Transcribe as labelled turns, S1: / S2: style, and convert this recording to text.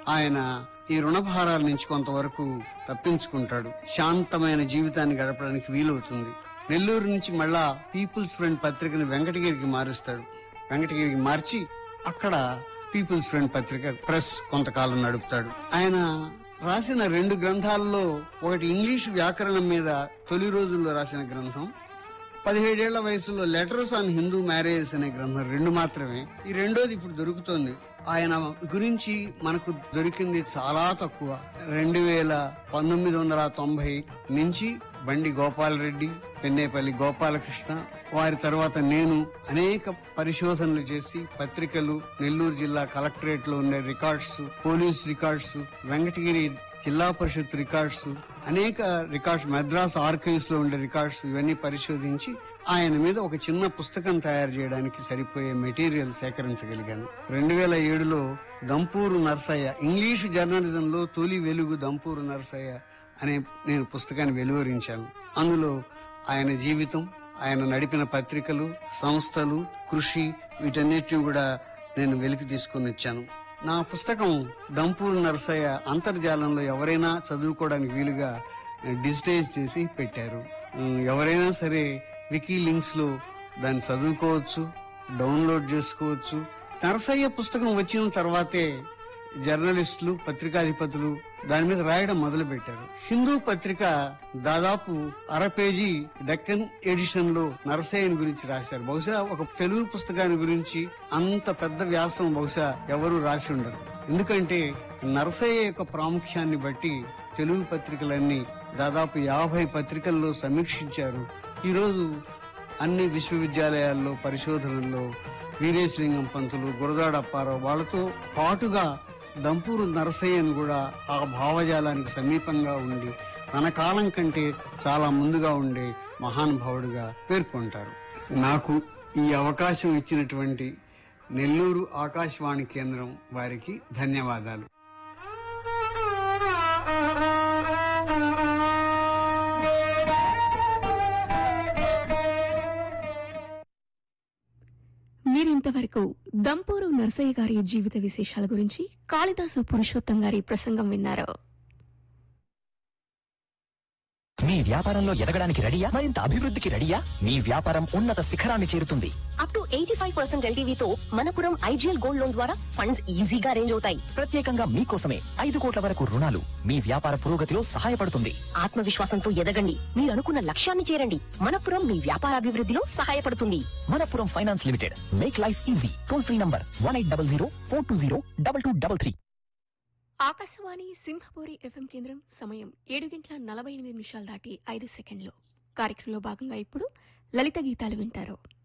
S1: ఆయన ఈ రుణభారాల నుంచి కొంతవరకు తప్పించుకుంటాడు శాంతమైన జీవితాన్ని గడపడానికి వీలవుతుంది నెల్లూరు నుంచి మళ్ళా పీపుల్స్ ఫ్రెండ్ పత్రికను వెంకటగిరికి మారుస్తాడు వెంకటగిరికి మార్చి అక్కడ పీపుల్స్ ఫ్రెండ్ పత్రిక ప్రెస్ కొంతకాలం నడుపుతాడు ఆయన రాసిన రెండు గ్రంథాల్లో ఒకటి ఇంగ్లీష్ వ్యాకరణం మీద తొలి రోజుల్లో రాసిన గ్రంథం పదిహేడేళ్ల వయసులో లెటర్స్ ఆన్ హిందూ మ్యారేజెస్ అనే గ్రంథం రెండు మాత్రమే ఈ రెండోది ఇప్పుడు దొరుకుతోంది ఆయన గురించి మనకు దొరికింది చాలా తక్కువ రెండు వేల పంతొమ్మిది వందల తొంభై నుంచి బండి గోపాలరెడ్డి పెన్నేపల్లి గోపాలకృష్ణ వారి తర్వాత నేను అనేక పరిశోధనలు చేసి పత్రికలు నెల్లూరు జిల్లా కలెక్టరేట్ లో ఉండే records police records Venkatagiri Zilla Parishad records అనేక రికార్డ్స్ మద్రాస్ ఆర్కైవ్స్ లో ఉండే రికార్డ్స్ ఇవన్నీ పరిశోధించి ఆయన మీద ఒక చిన్న పుస్తకం తయారు చేయడానికి సరిపోయే మెటీరియల్ సేకరించగలిగాను రెండు వేల ఏడులో దంపూరు నర్సయ్య ఇంగ్లీషు జర్నలిజం లో తొలి వెలుగు దంపూరు నర్సయ్య అనే నేను పుస్తకాన్ని వెలువరించాను అందులో ఆయన జీవితం ఆయన నడిపిన పత్రికలు సంస్థలు కృషి వీటన్నిటిని కూడా నేను వెలికి తీసుకుని వచ్చాను నా పుస్తకం దంపూర్ నరసయ్య అంతర్జాలంలో ఎవరైనా చదువుకోవడానికి వీలుగా డిజిటైజ్ చేసి పెట్టారు ఉమ్, ఎవరైనా సరే వికీ లింక్స్ లో దాన్ని చదువుకోవచ్చు డౌన్లోడ్ చేసుకోవచ్చు నరసయ్య పుస్తకం వచ్చిన తర్వాతే జర్నలిస్టులు పత్రికాధిపతులు దాని మీద రాయడం మొదలు పెట్టారు హిందూ పత్రిక దాదాపు అర పేజీ డెక్కన్ ఎడిషన్ లో నరసయ్యని గురించి రాశారు బహుశా ఒక తెలుగు పుస్తకాన్ని గురించి అంత పెద్ద వ్యాసం బహుశా ఎవరు రాసి ఉండరు ఎందుకంటే నరసయ్య యొక్క ప్రాముఖ్యాన్ని బట్టి తెలుగు పత్రికలన్నీ దాదాపు యాభై పత్రికల్లో సమీక్షించారు ఈరోజు అన్ని విశ్వవిద్యాలయాల్లో పరిశోధనల్లో వీరేశలింగం పంతులు గురదాడ అప్పారావు వాళ్ళతో పాటుగా దంపూరు నరసయ్యను కూడా ఆ భావజాలానికి సమీపంగా ఉండి తన కాలం కంటే చాలా ముందుగా ఉండే మహానుభావుడిగా పేర్కొంటారు నాకు ఈ అవకాశం ఇచ్చినటువంటి నెల్లూరు ఆకాశవాణి కేంద్రం వారికి ధన్యవాదాలు
S2: మీరింతవరకు దంపూరు నర్సయ్య గారి జీవిత విశేషాల గురించి కాళిదాసు పురుషోత్తం గారి ప్రసంగం విన్నారు
S3: మీ వ్యాపారంలో ఎదగడానికి రెడీయా మరింత అభివృద్ధికి రెడీయా మీ వ్యాపారం ఉన్నత శిఖరాన్ని చేరుతుంది
S4: up to eighty five percent ఎల్టీవీతో మనపురం ఐజీఎల్ గోల్డ్ లోన్ ద్వారా ఫండ్స్ ఈజీగా అరేంజ్ అవుతాయి
S3: ప్రత్యేకంగా మీకోసమే ఐదు కోట్ల వరకు రుణాలు మీ వ్యాపార పురోగతిలో సహాయపడుతుంది
S4: ఆత్మవిశ్వాసంతో ఎదగండి మీరు అనుకున్న లక్ష్యాన్ని చేరండి మనపురం మీ వ్యాపారాభివృద్ధిలో సహాయపడుతుంది
S3: Manappuram finance limited make life easy toll free number one eight double zero four two zero double two double three
S2: Akashvani Simhapuri FM కేంద్రం సమయం ఏడు గంటల నలభై ఎనిమిది నిమిషాలు దాటి ఐదు సెకండ్లు కార్యక్రమంలో భాగంగా ఇప్పుడు లలిత గీతాలు వింటారు